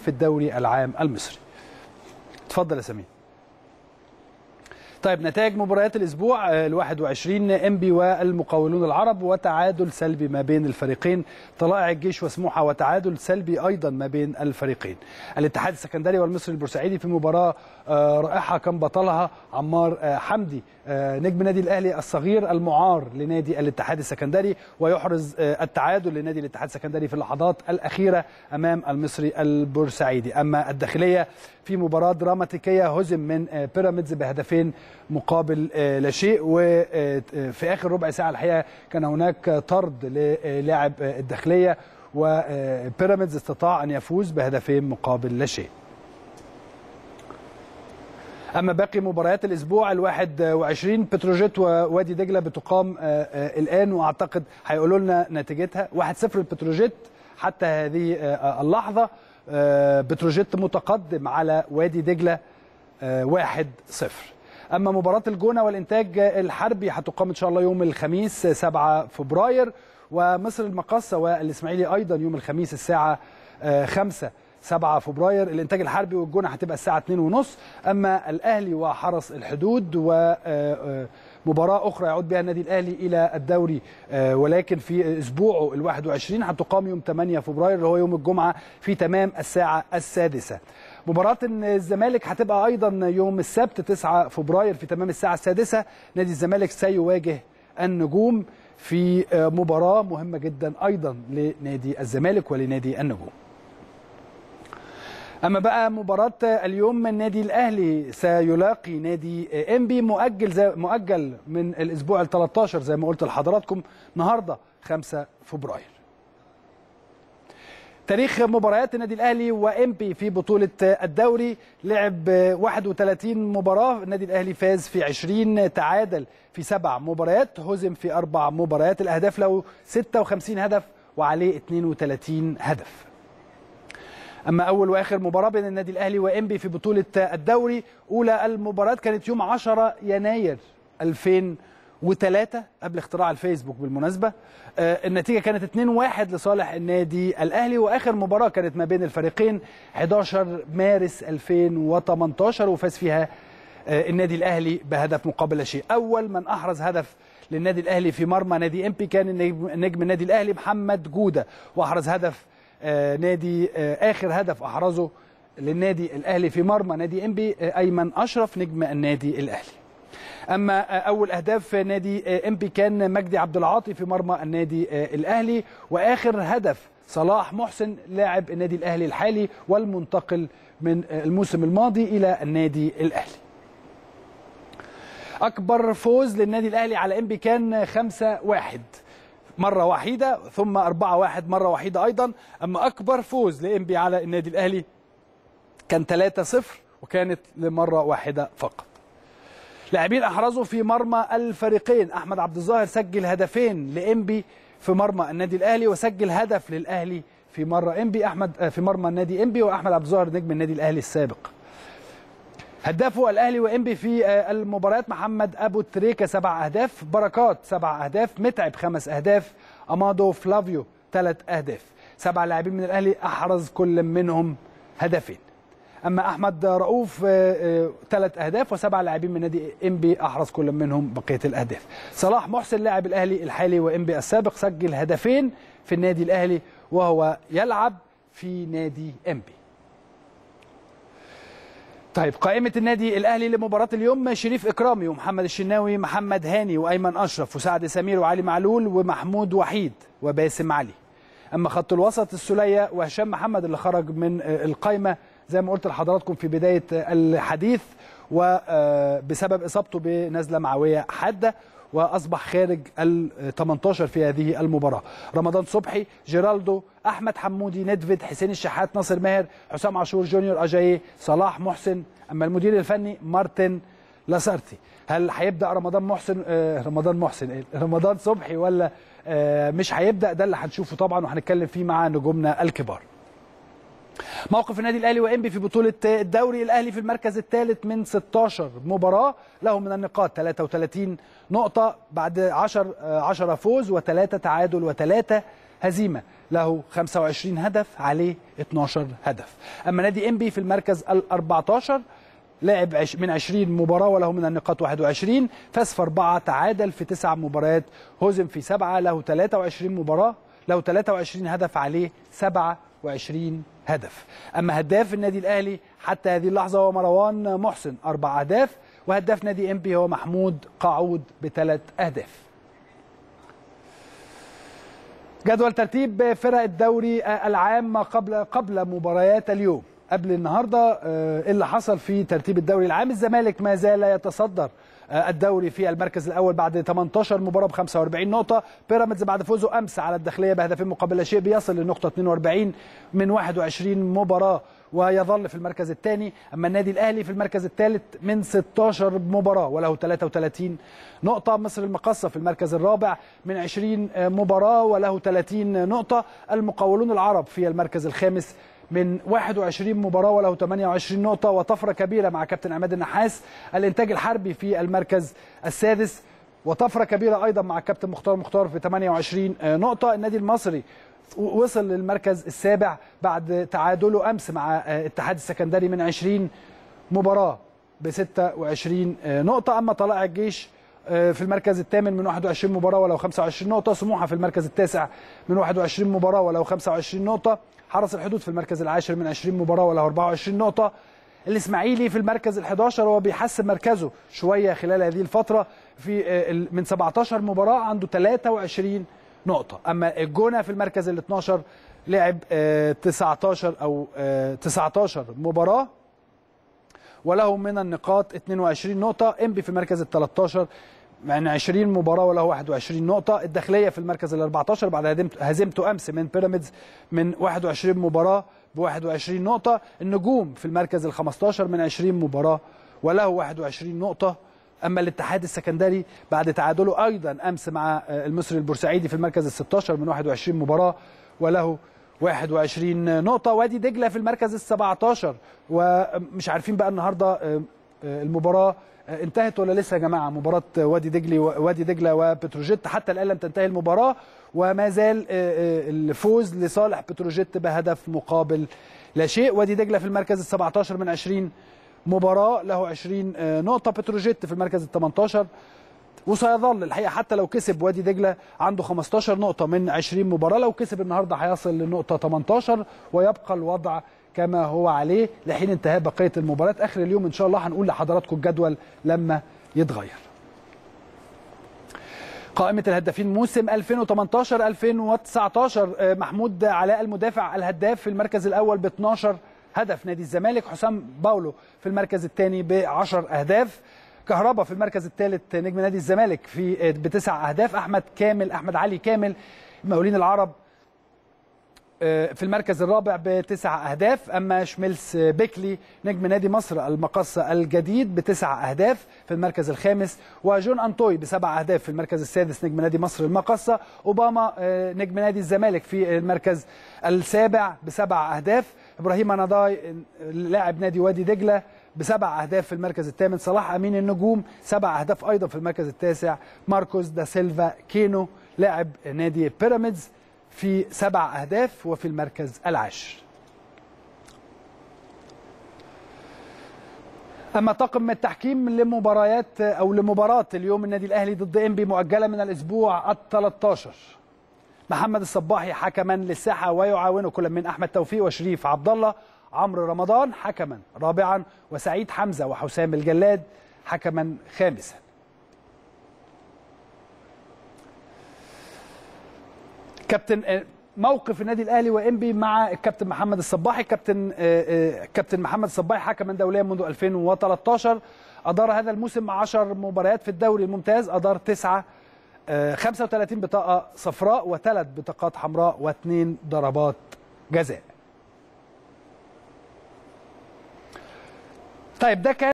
في الدوري العام المصري اتفضل يا سمير طيب نتائج مباريات الاسبوع ال 21 انبي والمقاولون العرب وتعادل سلبي ما بين الفريقين طلائع الجيش وسموحه وتعادل سلبي ايضا ما بين الفريقين الاتحاد السكندري والمصري البورسعيدي في مباراه رائعه كان بطلها عمار حمدي نجم نادي الاهلي الصغير المعار لنادي الاتحاد السكندري ويحرز التعادل لنادي الاتحاد السكندري في اللحظات الاخيره امام المصري البورسعيدي اما الداخليه في مباراه دراماتيكيه هزم من بيراميدز بهدفين مقابل لا شيء وفي اخر ربع ساعه الحقيقه كان هناك طرد للاعب الداخليه وبيراميدز استطاع ان يفوز بهدفين مقابل لا شيء اما باقي مباريات الاسبوع الواحد وعشرين بتروجيت ووادي دجله بتقام الان واعتقد هيقولوا لنا نتيجتها 1-0 لبتروجيت حتى هذه اللحظه بتروجيت متقدم على وادي دجله 1-0 اما مباراه الجونه والانتاج الحربي هتقام ان شاء الله يوم الخميس 7 فبراير ومصر المقاصه والاسماعيلي ايضا يوم الخميس الساعه 5 7 فبراير الانتاج الحربي والجونه هتبقى الساعه 2 ونص اما الاهلي وحرس الحدود ومباراه اخرى يعود بها النادي الاهلي الى الدوري ولكن في اسبوعه ال 21 هتقام يوم 8 فبراير اللي هو يوم الجمعه في تمام الساعه السادسه مباراة الزمالك هتبقى أيضا يوم السبت 9 فبراير في تمام الساعة السادسة نادي الزمالك سيواجه النجوم في مباراة مهمة جدا أيضا لنادي الزمالك ولنادي النجوم اما بقى مباراه اليوم النادي الاهلي سيلاقي نادي انبي مؤجل زي مؤجل من الاسبوع ال 13 زي ما قلت لحضراتكم النهارده 5 فبراير تاريخ مباريات النادي الاهلي وامبي في بطوله الدوري لعب 31 مباراه النادي الاهلي فاز في 20 تعادل في سبع مباريات هزم في اربع مباريات الاهداف له 56 هدف وعليه 32 هدف اما اول واخر مباراه بين النادي الاهلي وانبي في بطوله الدوري اولى المباريات كانت يوم 10 يناير 2003 قبل اختراع الفيسبوك بالمناسبه آه النتيجه كانت 2-1 لصالح النادي الاهلي واخر مباراه كانت ما بين الفريقين 11 مارس 2018 وفاز فيها آه النادي الاهلي بهدف مقابل لا شيء اول من احرز هدف للنادي الاهلي في مرمى نادي امبي كان نجم النادي الاهلي محمد جوده واحرز هدف آه نادي آه اخر هدف احرزه للنادي الاهلي في مرمى نادي انبي آه ايمن اشرف نجم النادي الاهلي اما اول اهداف نادي انبي كان مجدي عبد العاطي في مرمى النادي الاهلي واخر هدف صلاح محسن لاعب النادي الاهلي الحالي والمنتقل من الموسم الماضي الى النادي الاهلي اكبر فوز للنادي الاهلي على انبي كان 5 1 مرة وحيدة ثم 4 1 مرة وحيدة أيضا أما أكبر فوز لإنبي على النادي الأهلي كان 3 0 وكانت لمرة واحدة فقط لاعبين أحرزوا في مرمى الفريقين أحمد عبد الظاهر سجل هدفين لإنبي في مرمى النادي الأهلي وسجل هدف للأهلي في مرة إنبي أحمد في مرمى النادي إنبي وأحمد عبد الظاهر نجم النادي الأهلي السابق هدافه الاهلي وانبي في المباريات محمد ابو تريكه سبع اهداف بركات سبع اهداف متعب خمس اهداف امادو فلافيو ثلاث اهداف سبع لاعبين من الاهلي احرز كل منهم هدفين اما احمد رؤوف ثلاث اهداف وسبع لاعبين من نادي انبي احرز كل منهم بقيه الاهداف صلاح محسن لاعب الاهلي الحالي وانبي السابق سجل هدفين في النادي الاهلي وهو يلعب في نادي انبي طيب قائمة النادي الأهلي لمباراة اليوم شريف إكرامي ومحمد الشناوي محمد هاني وأيمن أشرف وسعد سمير وعلي معلول ومحمود وحيد وباسم علي أما خط الوسط السلية وهشام محمد اللي خرج من القائمة زي ما قلت لحضراتكم في بداية الحديث وبسبب إصابته بنزلة معوية حادة واصبح خارج ال 18 في هذه المباراه رمضان صبحي جيرالدو احمد حمودي ندفيد حسين الشحات ناصر ماهر حسام عاشور جونيور اجاي صلاح محسن اما المدير الفني مارتن لاسارتي هل هيبدا رمضان محسن آه رمضان محسن إيه؟ رمضان صبحي ولا آه مش هيبدا ده اللي هنشوفه طبعا وهنتكلم فيه مع نجومنا الكبار موقف النادي الاهلي وانبي في بطوله الدوري الاهلي في المركز الثالث من 16 مباراه له من النقاط 33 نقطه بعد 10 10 فوز وثلاثه تعادل وثلاثه هزيمه له 25 هدف عليه 12 هدف اما نادي انبي في المركز ال 14 لعب عش- من 20 مباراة وله من النقاط 21 فاز في أربعة تعادل في تسع مباريات هزم في سبعة له 23 مباراة له 23 هدف عليه 27 هدف أما هداف النادي الأهلي حتى هذه اللحظة هو مروان محسن أربع أهداف وهداف نادي إنبي هو محمود قاعود بثلاث أهداف جدول ترتيب فرق الدوري العام قبل قبل مباريات اليوم قبل النهارده آه، إيه اللي حصل في ترتيب الدوري العام الزمالك ما زال يتصدر آه، الدوري في المركز الاول بعد 18 مباراه ب 45 نقطه بيراميدز بعد فوزه امس على الداخليه بهدفين مقابل لا شيء بيصل لنقطه 42 من 21 مباراه ويظل في المركز الثاني اما النادي الاهلي في المركز الثالث من 16 مباراه وله 33 نقطه مصر المقصه في المركز الرابع من 20 مباراه وله 30 نقطه المقاولون العرب في المركز الخامس من 21 مباراه وله 28 نقطه وطفره كبيره مع كابتن عماد النحاس الانتاج الحربي في المركز السادس وطفره كبيره ايضا مع كابتن مختار مختار في 28 نقطه النادي المصري وصل للمركز السابع بعد تعادله امس مع اتحاد السكندري من 20 مباراه ب 26 نقطه اما طلائع الجيش في المركز الثامن من 21 مباراه ولو 25 نقطه سموحه في المركز التاسع من 21 مباراه ولو 25 نقطه حرس الحدود في المركز العاشر من 20 مباراه ولو 24 نقطه الاسماعيلي في المركز ال11 هو بيحسن مركزه شويه خلال هذه الفتره في من 17 مباراه عنده 23 نقطه اما الجونه في المركز ال12 لعب 19 او 19 مباراه وله من النقاط 22 نقطة انبي في المركز ال 13 من 20 مباراة وله 21 نقطة الداخلية في المركز ال 14 بعد هزيمته أمس من بيراميدز من 21 مباراة ب 21 نقطة النجوم في المركز ال 15 من 20 مباراة وله 21 نقطة أما الاتحاد السكندري بعد تعادله أيضا أمس مع المصري البورسعيدي في المركز ال 16 من 21 مباراة وله 21 نقطة وادي دجلة في المركز ال 17 ومش عارفين بقى النهارده المباراة انتهت ولا لسه يا جماعة مباراة وادي دجلي وادي دجلة وبتروجيت حتى الآن لم تنتهي المباراة وما زال الفوز لصالح بتروجيت بهدف مقابل لا شيء وادي دجلة في المركز ال 17 من 20 مباراة له 20 نقطة بتروجيت في المركز ال 18 وسيظل الحقيقه حتى لو كسب وادي دجله عنده 15 نقطه من 20 مباراه لو كسب النهارده هيصل لنقطه 18 ويبقى الوضع كما هو عليه لحين انتهاء بقيه المباريات اخر اليوم ان شاء الله هنقول لحضراتكم الجدول لما يتغير قائمة الهدافين موسم 2018 2019 محمود علاء المدافع الهداف في المركز الأول ب 12 هدف نادي الزمالك حسام باولو في المركز الثاني ب 10 أهداف كهربا في المركز الثالث نجم نادي الزمالك في بتسع اهداف احمد كامل احمد علي كامل مقاولين العرب في المركز الرابع بتسع اهداف اما شميلس بيكلي نجم نادي مصر المقصه الجديد بتسع اهداف في المركز الخامس وجون انطوي بسبع اهداف في المركز السادس نجم نادي مصر المقصه اوباما نجم نادي الزمالك في المركز السابع بسبع اهداف ابراهيم نضاي لاعب نادي وادي دجله بسبع اهداف في المركز الثامن صلاح امين النجوم سبع اهداف ايضا في المركز التاسع ماركوس دا سيلفا كينو لاعب نادي بيراميدز في سبع اهداف وفي المركز العاشر اما طاقم التحكيم لمباريات او لمباراه اليوم النادي الاهلي ضد انبي مؤجله من الاسبوع ال 13 محمد الصباحي حكما للساحه ويعاونه كل من احمد توفيق وشريف عبد الله عمرو رمضان حكما رابعا وسعيد حمزه وحسام الجلاد حكما خامسا كابتن موقف النادي الاهلي وانبي مع الكابتن محمد الصباحي الكابتن كابتن محمد الصباحي حكما دوليا منذ 2013 ادار هذا الموسم 10 مباريات في الدوري الممتاز ادار تسعه 35 بطاقه صفراء وثلاث بطاقات حمراء واثنين ضربات جزاء طيب ده كان